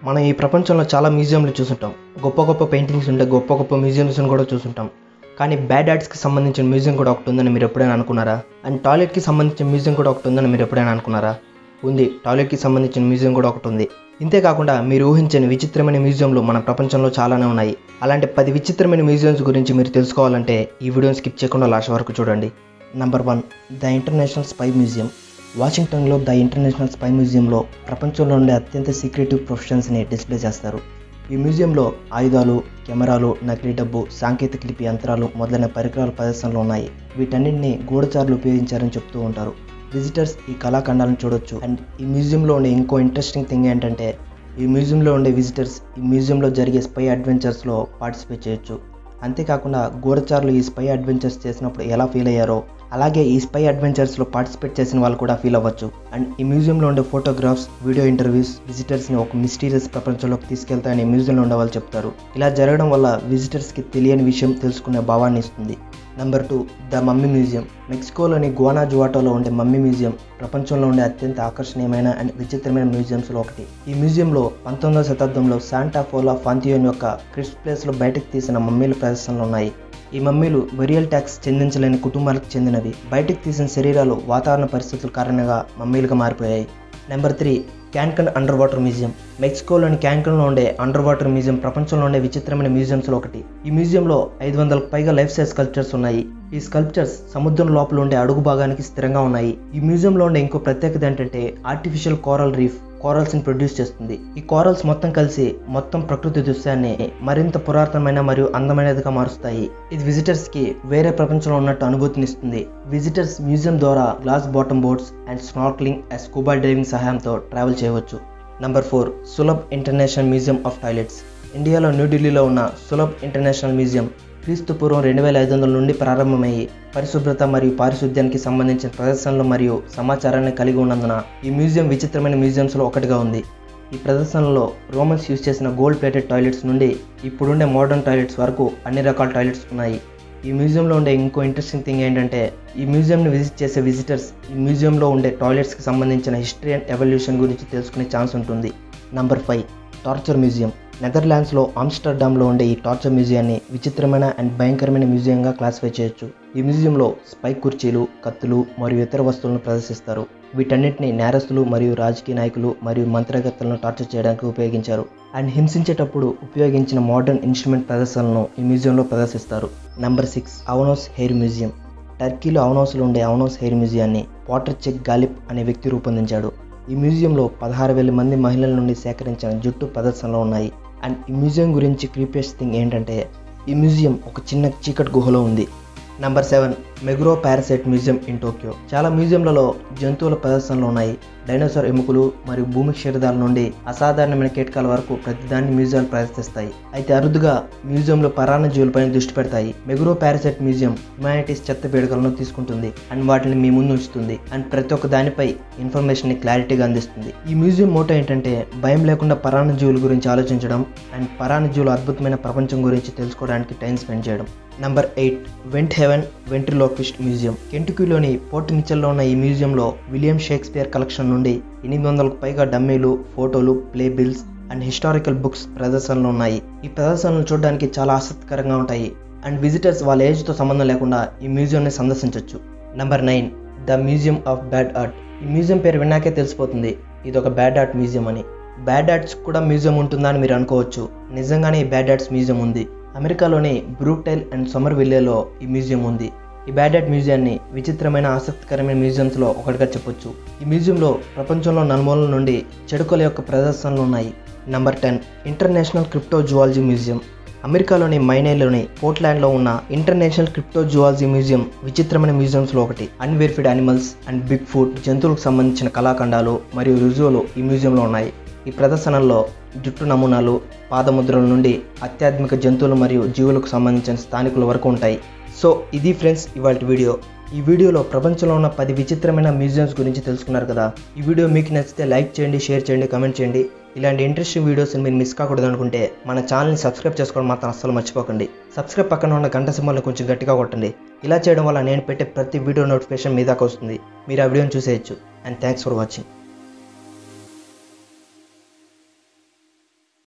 మనం ఈ ప్రపంచంలో చాలా మ్యూజియంలు చూసుంటాం గొప్ప గొప్ప పెయింటింగ్స్ ఉంటే గొప్ప గొప్ప మ్యూజియంస్ని కూడా చూసుంటాం కానీ బ్యాడ్ ఆర్ట్స్కి సంబంధించిన మ్యూజియం కూడా ఒకటి ఉందని మీరు ఎప్పుడైనా అనుకున్నారా అండ్ టాయిలెట్కి సంబంధించిన మ్యూజియం కూడా ఒకటి ఉందని మీరు ఎప్పుడైనా అనుకున్నారా ఉంది టాయిలెట్కి సంబంధించిన మ్యూజియం కూడా ఒకటి ఉంది ఇంతేకాకుండా మీరు ఊహించని విచిత్రమైన మ్యూజియంలు మన ప్రపంచంలో చాలానే ఉన్నాయి అలాంటి పది విచిత్రమైన మ్యూజియంస్ గురించి మీరు తెలుసుకోవాలంటే ఈ వీడియోని స్కిప్ చేయకుండా లాస్ట్ వరకు చూడండి number one the international spy museum వాషింగ్టన్లో ద ఇంటర్నేషనల్ స్పై మ్యూజియంలో ప్రపంచంలో ఉండే అత్యంత సీక్రెటివ్ ప్రొఫెషన్స్ని డిస్ప్లే చేస్తారు ఈ మ్యూజియంలో ఆయుధాలు కెమెరాలు నకిలీ డబ్బు సాంకేతిక లిపి యంత్రాలు మొదలైన పరికరాల ప్రదర్శనలు ఉన్నాయి వీటన్నింటినీ గూఢచారులు ఉపయోగించారని చెప్తూ ఉంటారు విజిటర్స్ ఈ కళాఖండాలను చూడొచ్చు అండ్ ఈ మ్యూజియంలో ఉండే ఇంకో ఇంట్రెస్టింగ్ థింగ్ ఏంటంటే ఈ మ్యూజియంలో ఉండే విజిటర్స్ ఈ మ్యూజియంలో జరిగే స్పై అడ్వెంచర్స్లో పార్టిసిపేట్ చేయొచ్చు అంతేకాకుండా గూఢచారులు ఈ స్పై అడ్వెంచర్స్ చేసినప్పుడు ఎలా ఫీల్ అయ్యారో అలాగే ఈ స్పై అడ్వెంచర్స్లో పార్టిసిపేట్ చేసిన వాళ్ళు కూడా ఫీల్ అవ్వచ్చు అండ్ ఈ మ్యూజియంలో ఉండే ఫోటోగ్రాఫ్స్ వీడియో ఇంటర్వ్యూస్ విజిటర్స్ని ఒక మిస్టీరియస్ ప్రపంచంలోకి తీసుకెళ్తాయని మ్యూజియంలో ఉండే వాళ్ళు చెప్తారు ఇలా జరగడం వల్ల విజిటర్స్కి తెలియని విషయం తెలుసుకునే భావాన్ని ఇస్తుంది number two the mummy museum మెక్సికోలోని గువానాజువాటోలో ఉండే మమ్మీ మ్యూజియం ప్రపంచంలో ఉండే అత్యంత ఆకర్షణీయమైన అండ్ విచిత్రమైన మ్యూజియంస్లో ఒకటి ఈ మ్యూజియంలో పంతొమ్మిదవ శతాబ్దంలో శాంటా ఫోలా ఫాంతియోన్ యొక్క క్రిస్ట్ ప్లేస్లో బయటకు తీసిన మమ్మీల ప్రదర్శనలు ఉన్నాయి ఈ మమ్మీలు బరియల్ ట్యాక్స్ చెందించలేని కుటుంబాలకు చెందినవి బయటకు తీసిన శరీరాలు వాతావరణ పరిస్థితుల కారణంగా మమ్మీలుగా మారిపోయాయి number three Cancun under water museum మెక్సికోలోని క్యాన్కన్లో ఉండే అండర్ వాటర్ మ్యూజియం ప్రపంచంలో ఉండే విచిత్రమైన మ్యూజియంస్లో ఒకటి ఈ మ్యూజియంలో ఐదు వందలకు పైగా లైఫ్ సైజ్ స్కల్ప్చర్స్ ఉన్నాయి ఈ స్కల్ప్చర్స్ సముద్రం లోపల ఉండే అడుగు భాగానికి స్థిరంగా ఉన్నాయి ఈ మ్యూజియంలో ఉండే ఇంకో ప్రత్యేకత ఏంటంటే ఆర్టిఫిషియల్ కోరల్ రీఫ్ కోరల్స్ని ప్రొడ్యూస్ చేస్తుంది ఈ కోరల్స్ మొత్తం కలిసి మొత్తం ప్రకృతి దృశ్యాన్ని మరింత పురాతనమైన మరియు అందమైనదిగా మారుస్తాయి ఇది విజిటర్స్ కి వేరే ప్రపంచంలో ఉన్నట్టు అనుభూతినిస్తుంది విజిటర్స్ మ్యూజియం ద్వారా glass bottom boats and snorkelling and scuba diving సహాయంతో ట్రావెల్ చేయవచ్చు number four Sulabh international museum of toilets ఇండియాలో న్యూఢిల్లీలో ఉన్న సులభ్ ఇంటర్నేషనల్ మ్యూజియం క్రీస్తు పూర్వం రెండు వేల ఐదు వందల నుండి ప్రారంభమయ్యి పరిశుభ్రత మరియు పారిశుద్ధ్యానికి సంబంధించిన ప్రదర్శనలు మరియు సమాచారాన్ని కలిగి ఉన్నందున ఈ మ్యూజియం విచిత్రమైన మ్యూజియంస్లో ఒకటిగా ఉంది ఈ ప్రదర్శనలో రోమన్స్ యూజ్ చేసిన గోల్డ్ ప్లేటెడ్ టాయిలెట్స్ నుండి ఇప్పుడుండే మోడర్న్ టాయిలెట్స్ వరకు అన్ని రకాల టాయిలెట్స్ ఉన్నాయి ఈ మ్యూజియంలో ఉండే ఇంకో ఇంట్రెస్టింగ్ థింగ్ ఏంటంటే ఈ మ్యూజియంని విజిట్ చేసే విజిటర్స్ ఈ మ్యూజియంలో ఉండే టాయిలెట్స్కి సంబంధించిన హిస్టరీ అండ్ ఎవల్యూషన్ గురించి తెలుసుకునే ఛాన్స్ ఉంటుంది నంబర్ ఫైవ్ టార్చర్ మ్యూజియం నెదర్లాండ్స్లో ఆమ్స్టర్డామ్లో ఉండే ఈ టార్చర్ మ్యూజియాన్ని విచిత్రమైన అండ్ భయంకరమైన మ్యూజియంగా క్లాసిఫై చేయొచ్చు ఈ మ్యూజియంలో స్పై కుర్చీలు కత్తులు మరియు ఇతర వస్తువులను ప్రదర్శిస్తారు వీటన్నిటిని నేరస్తులు మరియు రాజకీయ నాయకులు మరియు మంత్రగత్తలను టార్చర్ చేయడానికి ఉపయోగించారు అండ్ హింసించేటప్పుడు ఉపయోగించిన మోడర్న్ ఇన్స్ట్రుమెంట్ ప్రదర్శనలను ఈ మ్యూజియంలో ప్రదర్శిస్తారు number six Avanos hair museum టర్కీలో అవనోస్లో ఉండే అవనోస్ హెయిర్ మ్యూజియాన్ని వాటర్ చెక్ గాలిప్ అనే వ్యక్తి రూపొందించాడు ఈ మ్యూజియంలో పదహారు వేల మంది మహిళల నుండి సేకరించిన జుట్టు ప్రదర్శనలు ఉన్నాయి అండ్ ఈ మ్యూజియం గురించి క్రీపియస్ థింగ్ ఏంటంటే ఈ మ్యూజియం ఒక చిన్న చీకటి గుహలో ఉంది number seven Meguro parasite museum in Tokyo చాలా మ్యూజియంలలో జంతువుల ప్రదర్శనలు ఉన్నాయి డైనోసార్ ఎముకలు మరియు భూమి క్షీరదాల నుండి అసాధారణమైన కీటకాల వరకు ప్రతిదాన్ని మ్యూజియాలు ప్రదర్శిస్తాయి అయితే అరుదుగా మ్యూజియంలో పరాన్న జీవులపైన దృష్టి పెడతాయి మెగ్రో పారాసైట్ మ్యూజియం హ్యుమానిటీస్ చెత్త పీడకలను తీసుకుంటుంది అండ్ వాటిని మీ ముందు ఉంచుతుంది అండ్ ప్రతి ఒక్క దానిపై ఇన్ఫర్మేషన్ ని క్లారిటీగా అందిస్తుంది ఈ మ్యూజియం మోటో ఏంటంటే భయం లేకుండా పరాన్న జీవుల గురించి ఆలోచించడం అండ్ పరాన్న జీవుల అద్భుతమైన ప్రపంచం గురించి తెలుసుకోవడానికి టైం స్పెండ్ చేయడం number eight Vent Haven ventriloquist museum కెంటుకీలోని పోర్ట్ మిచెల్లో ఉన్న ఈ మ్యూజియంలో విలియం షేక్స్పియర్ కలెక్షన్ నుండి ఎనిమిది వందలకు పైగా డమ్మీలు ఫోటోలు play bills and historical books ప్రదర్శనలు ఉన్నాయి ఈ ప్రదర్శనలు చూడడానికి చాలా ఆసక్తికరంగా ఉంటాయి అండ్ విజిటర్స్ వాళ్ళ ఏజ్తో సంబంధం లేకుండా ఈ మ్యూజియంని సందర్శించవచ్చు number nine the museum of bad art ఈ మ్యూజియం పేరు విన్నాకే తెలిసిపోతుంది ఇది ఒక బ్యాడ్ ఆర్ట్ మ్యూజియం అని బ్యాడ్ ఆర్ట్స్ కూడా మ్యూజియం ఉంటుందా అని మీరు అనుకోవచ్చు నిజంగానే ఈ బ్యాడ్ ఆర్ట్స్ మ్యూజియం ఉంది అమెరికాలోని బ్రూక్టైల్ అండ్ సమ్మర్ విల్లేలో ఈ మ్యూజియం ఉంది ఈ బ్యాడెట్ మ్యూజియాన్ని విచిత్రమైన ఆసక్తికరమైన మ్యూజియంస్లో ఒకటిగా చెప్పొచ్చు ఈ మ్యూజియంలో ప్రపంచంలో నలుమూలల నుండి చెడుకల యొక్క ప్రదర్శనలు ఉన్నాయి number ten international cryptozoology museum అమెరికాలోని మైనేలోని పోర్ట్లాండ్లో ఉన్న ఇంటర్నేషనల్ క్రిప్టో జువాలజీ మ్యూజియం విచిత్రమైన మ్యూజియంస్లో ఒకటి unverified animals and Bigfoot జంతువులకు సంబంధించిన కళాఖండాలు మరియు రుజువులు ఈ మ్యూజియంలో ఉన్నాయి ఈ ప్రదర్శనల్లో జుట్టు నమూనాలు పాదముద్రల నుండి అత్యాధునిక జంతువులు మరియు జీవులకు సంబంధించిన స్థానికుల వరకు ఉంటాయి సో ఇది ఫ్రెండ్స్ ఇవాళ వీడియో ఈ వీడియోలో ప్రపంచంలో ఉన్న పది విచిత్రమైన మ్యూజియంస్ గురించి తెలుసుకున్నారు కదా ఈ వీడియో మీకు నచ్చితే లైక్ చేయండి షేర్ చేయండి కమెంట్ చేయండి ఇలాంటి ఇంట్రెస్టింగ్ వీడియోస్ మీరు మిస్ కాకూడదు అనుకుంటే మన ఛానల్ని సబ్స్క్రైబ్ చేసుకోవడం మాత్రం అస్సలు మర్చిపోకండి సబ్స్క్రైబ్ పక్కన ఉన్న గంట సింబల్ని కొంచెం గట్టిగా కొట్టండి ఇలా చేయడం వల్ల నేను పెట్టే ప్రతి వీడియో నోటిఫికేషన్ మీ దాకా వస్తుంది మీరు ఆ వీడియోని చూసేయచ్చు అండ్ థ్యాంక్స్ ఫర్ వాచింగ్